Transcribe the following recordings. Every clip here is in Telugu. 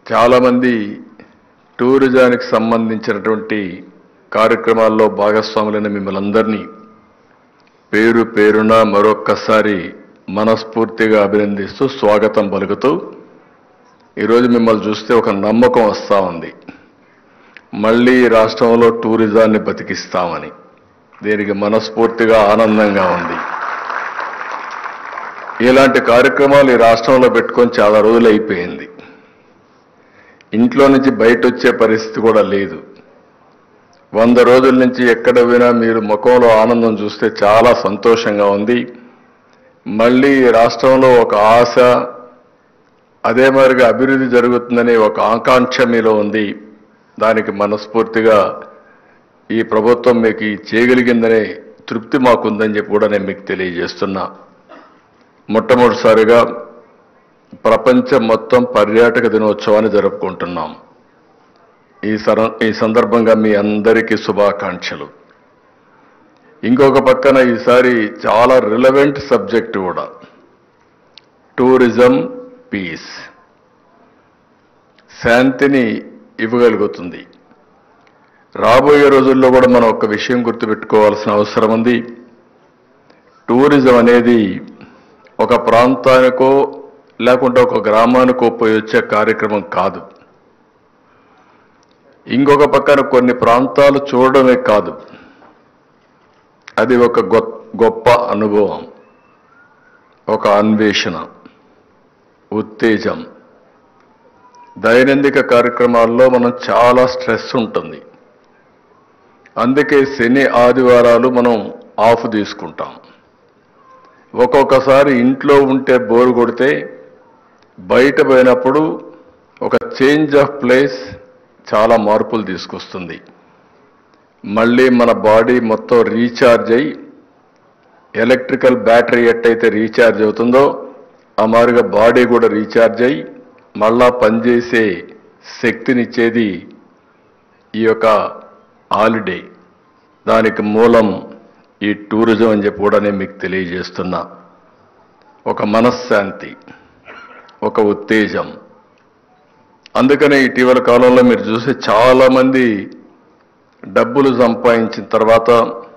చాలామంది టూరిజానికి సంబంధించినటువంటి కార్యక్రమాల్లో భాగస్వాములైన మిమ్మల్ని అందరినీ పేరు పేరున మరొక్కసారి మనస్ఫూర్తిగా అభినందిస్తూ స్వాగతం పలుకుతూ ఈరోజు మిమ్మల్ని చూస్తే ఒక నమ్మకం వస్తూ ఉంది మళ్ళీ ఈ రాష్ట్రంలో టూరిజాన్ని బతికిస్తామని దీనికి మనస్ఫూర్తిగా ఆనందంగా ఉంది ఇలాంటి కార్యక్రమాలు ఈ రాష్ట్రంలో పెట్టుకొని చాలా రోజులు అయిపోయింది ఇంట్లో నుంచి బయట వచ్చే పరిస్థితి కూడా లేదు వంద రోజుల నుంచి ఎక్కడ పోయినా మీరు ముఖంలో ఆనందం చూస్తే చాలా సంతోషంగా ఉంది మళ్ళీ ఈ రాష్ట్రంలో ఒక ఆశ అదే మాదిరిగా అభివృద్ధి జరుగుతుందనే ఒక ఆకాంక్ష మీలో ఉంది దానికి మనస్ఫూర్తిగా ఈ ప్రభుత్వం మీకు ఈ చేయగలిగిందనే తృప్తి మాకుందని చెప్పి కూడా నేను మీకు తెలియజేస్తున్నా మొట్టమొదటిసారిగా ప్రపంచం మొత్తం పర్యాటక దినోత్సవాన్ని జరుపుకుంటున్నాం ఈ సర ఈ సందర్భంగా మీ అందరికీ శుభాకాంక్షలు ఇంకొక పక్కన ఈసారి చాలా రిలవెంట్ సబ్జెక్ట్ కూడా టూరిజం పీస్ శాంతిని ఇవ్వగలుగుతుంది రాబోయే రోజుల్లో కూడా మనం ఒక విషయం గుర్తుపెట్టుకోవాల్సిన అవసరం ఉంది టూరిజం అనేది ఒక ప్రాంతానికో లేకుంటే ఒక గ్రామానికో పోయి వచ్చే కార్యక్రమం కాదు ఇంకొక పక్కన కొన్ని ప్రాంతాలు చూడడమే కాదు అది ఒక గొ- గొప్ప అనుభవం ఒక అన్వేషణ ఉత్తేజం దైనందిక కార్యక్రమాల్లో మనం చాలా స్ట్రెస్ ఉంటుంది అందుకే శని ఆదివారాలు మనం ఆఫ్ తీసుకుంటాం ఒక్కొక్కసారి ఇంట్లో ఉంటే బోరు కొడితే బయట పోయినప్పుడు ఒక చేంజ్ ఆఫ్ ప్లేస్ చాలా మార్పులు తీసుకొస్తుంది మళ్ళీ మన బాడీ మొత్తం రీఛార్జ్ అయ్యి ఎలక్ట్రికల్ బ్యాటరీ ఎట్టయితే రీఛార్జ్ అవుతుందో ఆ మాదిరిగా బాడీ కూడా రీఛార్జ్ అయ్యి మళ్ళా పనిచేసే శక్తినిచ్చేది ఈ యొక్క హాలిడే దానికి మూలం ఈ టూరిజం అని చెప్పి కూడా నేను మీకు తెలియజేస్తున్నా ఒక మనశ్శాంతి ఒక ఉత్తేజం అందుకనే ఇటీవల కాలంలో మీరు చూస్తే చాలా మంది డబ్బులు సంపాదించిన తర్వాత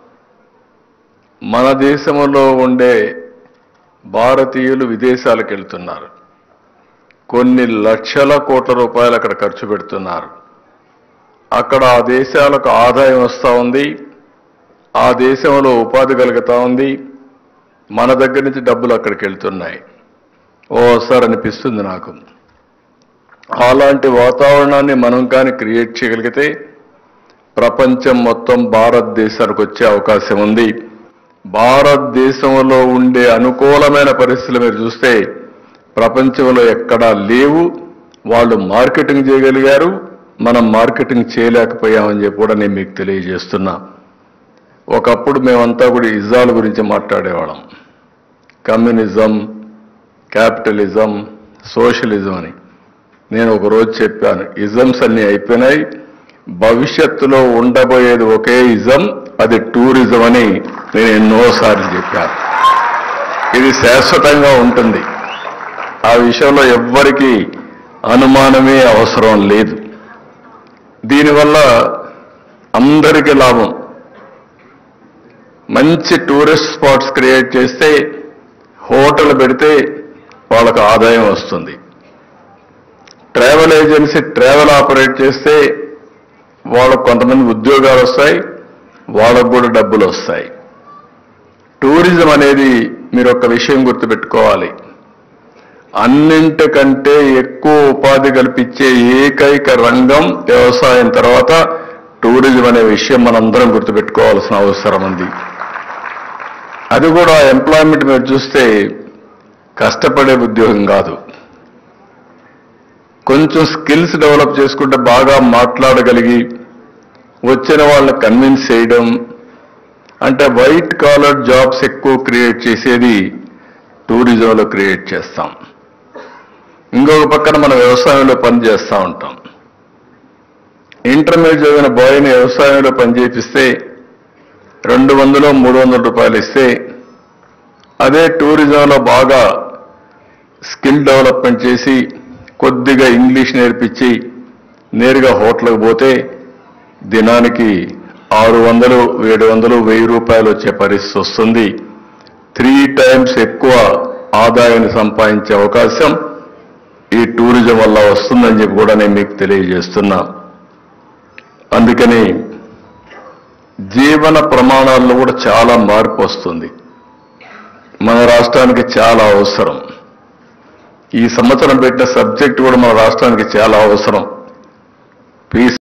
మన దేశంలో ఉండే భారతీయులు విదేశాలకు వెళ్తున్నారు కొన్ని లక్షల కోట్ల రూపాయలు అక్కడ ఖర్చు పెడుతున్నారు అక్కడ ఆ దేశాలకు ఆదాయం వస్తూ ఉంది ఆ దేశంలో ఉపాధి కలుగుతూ ఉంది మన దగ్గర నుంచి డబ్బులు అక్కడికి వెళ్తున్నాయి ఓసారి అనిపిస్తుంది నాకు అలాంటి వాతావరణాన్ని మనం కానీ క్రియేట్ చేయగలిగితే ప్రపంచం మొత్తం భారతదేశానికి వచ్చే అవకాశం ఉంది భారతదేశంలో ఉండే అనుకూలమైన పరిస్థితులు మీరు చూస్తే ప్రపంచంలో ఎక్కడా లేవు వాళ్ళు మార్కెటింగ్ చేయగలిగారు మనం మార్కెటింగ్ చేయలేకపోయామని చెప్పి కూడా నేను మీకు తెలియజేస్తున్నా ఒకప్పుడు మేమంతా కూడా ఇజాల గురించి మాట్లాడేవాళ్ళం కమ్యూనిజం క్యాపిటలిజం సోషలిజం అని నేను ఒక రోజు చెప్పాను ఇజమ్స్ అన్ని అయిపోయినాయి భవిష్యత్తులో ఉండబోయేది ఒకే ఇజం అది టూరిజం అని నేను ఎన్నోసార్లు చెప్పాను ఇది శాశ్వతంగా ఉంటుంది ఆ విషయంలో ఎవ్వరికీ అనుమానమే అవసరం లేదు దీనివల్ల అందరికీ లాభం మంచి టూరిస్ట్ స్పాట్స్ క్రియేట్ చేస్తే హోటల్ పెడితే వాళ్ళకు ఆదాయం వస్తుంది ట్రావెల్ ఏజెన్సీ ట్రావెల్ ఆపరేట్ చేస్తే వాళ్ళకు కొంతమంది ఉద్యోగాలు వస్తాయి వాళ్ళకు కూడా డబ్బులు వస్తాయి టూరిజం అనేది మీరు ఒక విషయం గుర్తుపెట్టుకోవాలి అన్నింటికంటే ఎక్కువ ఉపాధి కల్పించే ఏకైక రంగం వ్యవసాయం తర్వాత టూరిజం అనే విషయం మనందరం గుర్తుపెట్టుకోవాల్సిన అవసరం ఉంది అది కూడా ఎంప్లాయ్మెంట్ మీరు చూస్తే కష్టపడే ఉద్యోగం కాదు కొంచెం స్కిల్స్ డెవలప్ చేసుకుంటే బాగా మాట్లాడగలిగి వచ్చిన వాళ్ళని కన్విన్స్ చేయడం అంటే వైట్ కాలర్ జాబ్స్ ఎక్కువ క్రియేట్ చేసేది టూరిజంలో క్రియేట్ చేస్తాం ఇంకొక పక్కన మనం వ్యవసాయంలో పని చేస్తూ ఉంటాం ఇంటర్మీడియట్ చదివిన బాయ్ని వ్యవసాయంలో పని చేపిస్తే రెండు వందలు మూడు వందల రూపాయలు ఇస్తే అదే టూరిజంలో బాగా స్కిల్ డెవలప్మెంట్ చేసి కొద్దిగా ఇంగ్లీష్ నేర్పించి నేరుగా హోటల్కి పోతే దినానికి ఆరు వందలు ఏడు వందలు వెయ్యి రూపాయలు వచ్చే పరిస్థితి వస్తుంది త్రీ టైమ్స్ ఎక్కువ ఆదాయాన్ని సంపాదించే అవకాశం ఈ టూరిజం వల్ల వస్తుందని చెప్పి కూడా నేను మీకు తెలియజేస్తున్నా అందుకని జీవన ప్రమాణాల్లో కూడా చాలా మార్పు వస్తుంది మన రాష్ట్రానికి చాలా అవసరం ఈ సంవత్సరం పెట్టిన సబ్జెక్ట్ కూడా మన రాష్ట్రానికి చాలా అవసరం పీస్